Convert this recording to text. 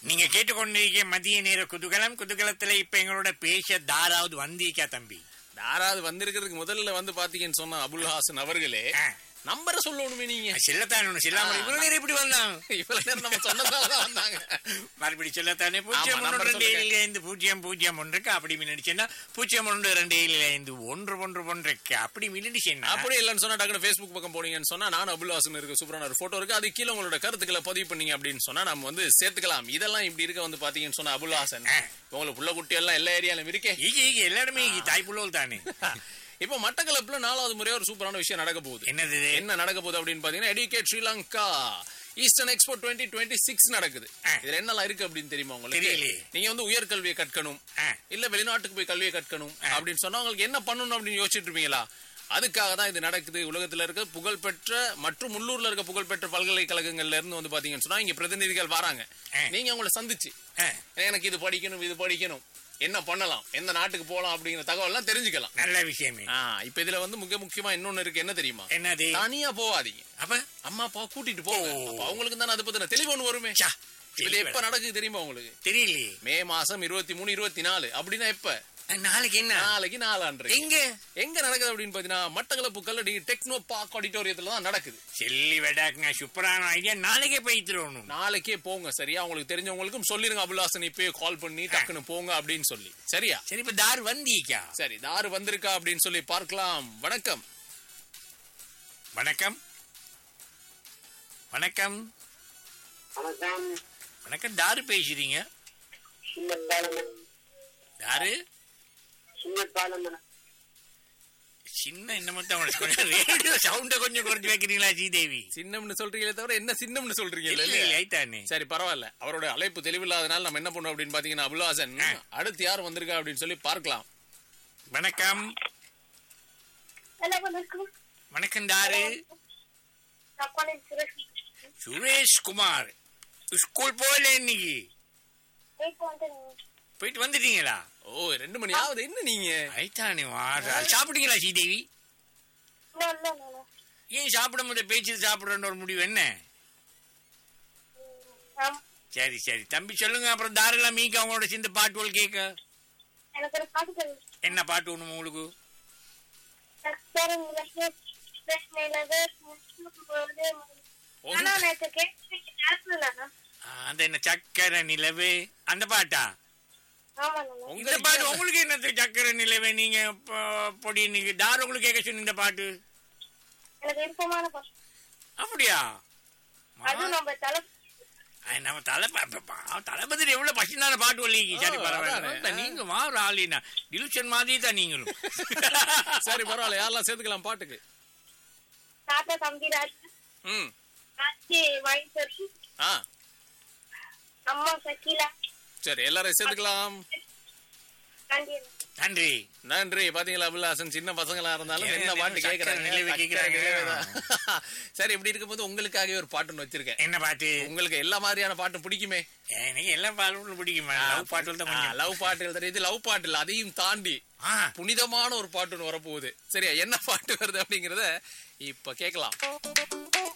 நீங்க கேட்டுக்கொண்டிருக்க மதிய நேர குதூகலம் குதூகலத்துல இப்ப எங்களோட பேச தாராவது வந்திருக்கா தம்பி யாராவது வந்திருக்கிறதுக்கு முதல்ல வந்து பாத்தீங்கன்னு சொன்னா அபுல் ஹாசன் அவர்களே ஆ. நம்பரை சொல்லணுமே நீங்க செல்லத்தான் ஒண்ணு செல்லாம ஆ, இவ்வளவு நேரம் இப்படி வந்தான் இவ்வளவு நேரம் நம்ம சொன்னதாலதான் வந்தாங்க மறுபடி சொல்லத்தானே பூஜ்ஜியம் ஆமா, number ஒன்று ரெண்டு சொல்லுங்க. ஏழு ஐந்து பூஜ்ஜியம் பூஜ்ஜியம் ஒன்றுக்கு அப்படி மின்னடிச்சேன்னா பூஜ்ஜியம் ஒன்று ரெண்டு ஏழு ஐந்து ஒன்று ஒன்று ஒன்றுக்கு அப்படி மின்னடிச்சேன்னா அப்படி இல்லைன்னு சொன்னா டக்குனு ஃபேஸ்புக் பக்கம் போனீங்கன்னு சொன்னா நானும் அபுல் ஹாசன் இருக்கு சூப்பரான ஒரு போட்டோ இருக்கு அது கீழே உங்களோட கருத்துக்களை பதிவு பண்ணீங்க அப்படின்னு சொன்னா நம்ம வந்து சேர்த்துக்கலாம் இதெல்லாம் இப்படி இருக்க வந்து பாத்தீங்கன்னு சொன்னா அபுல் ஹாசன் ஆ. உங்களுக்கு புள்ள குட்டி எல்லாம் எல்லா ஏரியாலும் இருக்கே ஈக ஈக எல்லாருமே ஈக தாய்ப்புள்ளோல் தானே இப்போ மட்டக்களப்புல நாலாவது முறையா ஒரு சூப்பரான விஷயம் நடக்க போகுது என்னது இது? என்ன நடக்க போகுது அப்படின்னு பாத்தீங்கன்னா educate Sri Lanka eastern expo twenty twenty six நடக்குது ஆ. இதுல என்னெல்லாம் இருக்கு அப்படின்னு தெரியுமா உங்களுக்கு தெரியலையே. நீங்க வந்து உயர்கல்வியை கற்கணும் ஆ. இல்ல வெளிநாட்டுக்கு போய் கல்வியை கற்கணும் அப்படின்னு சொன்னா உங்களுக்கு என்ன பண்ணணும் அப்படின்னு யோசிச்சுட்டு இருப்பீங்களா அதுக்காக தான் இது நடக்குது உலகத்துல இருக்க புகழ்பெற்ற மற்றும் உள்ளூர்ல இருக்க புகழ்பெற்ற பல்கலைக்கழகங்கள்ல இருந்து வந்து பாத்தீங்கன்னு சொன்னா இங்க பிரதிநிதிகள் வராங்க ஆ. நீங்க அவங்கள சந்திச்சு ஆ, எனக்கு இது படிக்கணும் இது படிக்கணும் என்ன பண்ணலாம் எந்த நாட்டுக்கு போலாம் அப்படிங்கிற தகவல்லாம் தெரிஞ்சுக்கலாம் நல்ல விஷயமே ஆ, இப்ப இதுல வந்து மிக முக்கியமா இன்னொன்னு இருக்கு என்ன தெரியுமா என்னது தனியா போவாதீங்க அப்ப அம்மா அப்பா கூட்டிட்டு போங்க அப்ப அவங்களுக்கு தானே அதை பத்தின தெளிவு ஒண்ணு வருமே ச்சா, இது எப்ப நடக்குது தெரியுமா உங்களுக்கு தெரியலையே மே மாசம் இருபத்தி மூணு இருபத்தி நாலு அப்படின்னா எப்ப நாளைக்கு என்ன நாளைக்கு நாலாண்டு எங்க எங்க நடக்குது அப்படின்னு பாத்தீங்கன்னா மட்டக்களப்பு கல்லடி டெக்னோ பார்க் ஆடிட்டோரியத்துல தான் நடக்குது செல்லி வெடாக்குங்க சூப்பரான ஐடியா நாளைக்கே போய் தருவணும் நாளைக்கே போங்க சரியா உங்களுக்கு தெரிஞ்சவங்களுக்கும் சொல்லிருங்க அபுல்லாசன் இப்பயே கால் பண்ணி டக்குன்னு போங்க அப்படின்னு சொல்லி சரியா சரி இப்ப தார் வந்தீக்கா சரி தாரு வந்திருக்கா அப்படின்னு சொல்லி பார்க்கலாம் வணக்கம் வணக்கம் வணக்கம் வணக்கம் வணக்கம் தாரு பேசுறீங்க சின்னப்பாலம் தாரு சின்னப்பாலம் சின்ன என்ன மட்டும் அவனுக்கு கொஞ்சம் ரேடியோ சவுண்ட கொஞ்சம் குறைச்சு வைக்கிறீங்களா ஸ்ரீதேவி சின்னம்னு சொல்றீங்களே தவிர என்ன சின்னம்னு சொல்றீங்க இல்ல இல்லையா? ஐத்தானே சரி பரவாயில்ல அவரோட அழைப்பு தெளிவில்லாதனால நம்ம என்ன பண்ணோம் அப்படின்னு பாத்தீங்கன்னா அபுல்ஹாசன் அடுத்து யார் வந்திருக்கா அப்படின்னு சொல்லி பார்க்கலாம் வணக்கம் ஹலோ வணக்கம் வணக்கம் தாரு நான் காலேஜ் சுரேஷ் சுரேஷ் குமார் ஸ்கூல் போகல இன்னைக்கு போயிட்டு வந்து போயிட்டு வந்துட்டீங்களா ஓ ரெண்டு மணி ஆகுது என்ன நீங்க ஐத்தானே வாரா சாப்பிட்டீங்களா ஸ்ரீதேவி இல்லை இல்லை இல்லை ஏன் சாப்பிடும் போது பேச்சு சாப்பிடுறன்ற ஒரு முடிவு என்ன ஆம் சரி சரி தம்பி சொல்லுங்க அப்புறம் தாரெல்லாம் மீக்க அவங்களோட சிந்த பாட்டுகள் கேட்க எனக்கு ஒரு பாட்டு தெரியும் என்ன பாட்டு ஒண்ணு உங்களுக்கு சக்கரம் நிலவே ஆனா நேற்று கேட்டு நேரத்துல ஆ, அந்த என்ன சக்கரை நிலவே அந்த பாட்டா ஆமா இந்த பாட்டு உங்களுக்கு என்னது சக்கரை நிலவே நீங்க பொ- பொடி நீங்க தார் உங்களுக்கு கேட்க சொன்ன இந்த பாட்டு எனக்கு விருப்பமான பாட்டு அப்படியா அதுவும் நம்ம தலை ஆ, நம்ம தலை தளபதி எவ்வளவு பசினான பாட்டு வள்ளிக்கு சரி ஆ, பரவாயில்ல அதானே. அதான் நீங்க மாறு ஆளினா டிலுஷன் மாதிரி தான் நீங்களும் சரி பரவாயில்ல யாரெல்லாம் சேர்த்துக்கலாம் பாட்டுக்கு தாத்தா தம்பிராஜ் ம் ஆச்சி வைசரி ஆ அம்மா சக்கீலா சரி எல்லாரையும் சேர்த்துக்கலாம் நன்றி நன்றி நன்றி பாத்தீங்களா அபுல்லாசன் சின்ன பசங்களா இருந்தாலும் சரி, என்ன பாட்டு சக்கரை கேக்குறாங்க நிலவு சக்கரை கேக்குறாங்க. நிலவு தான். சரி இப்படி இருக்கும்போது உங்களுக்காகவே ஒரு பாட்டு ஒண்ணு வச்சிருக்கேன் என்ன பாட்டு உங்களுக்கு எல்லா மாதிரியான பாட்டும் பிடிக்குமே எனக்கு எல்லா பாட்டும் பிடிக்குமா லவ் பாட்டு தான் கொஞ்சம் லவ் பாட்டு தெரியுது இது லவ் பாட்டு இல்ல அதையும் தாண்டி ஆ புனிதமான ஒரு பாட்டு ஒண்ணு வரப்போகுது சரியா என்ன பாட்டு வருது அப்படிங்கறத இப்ப கேக்கலாம்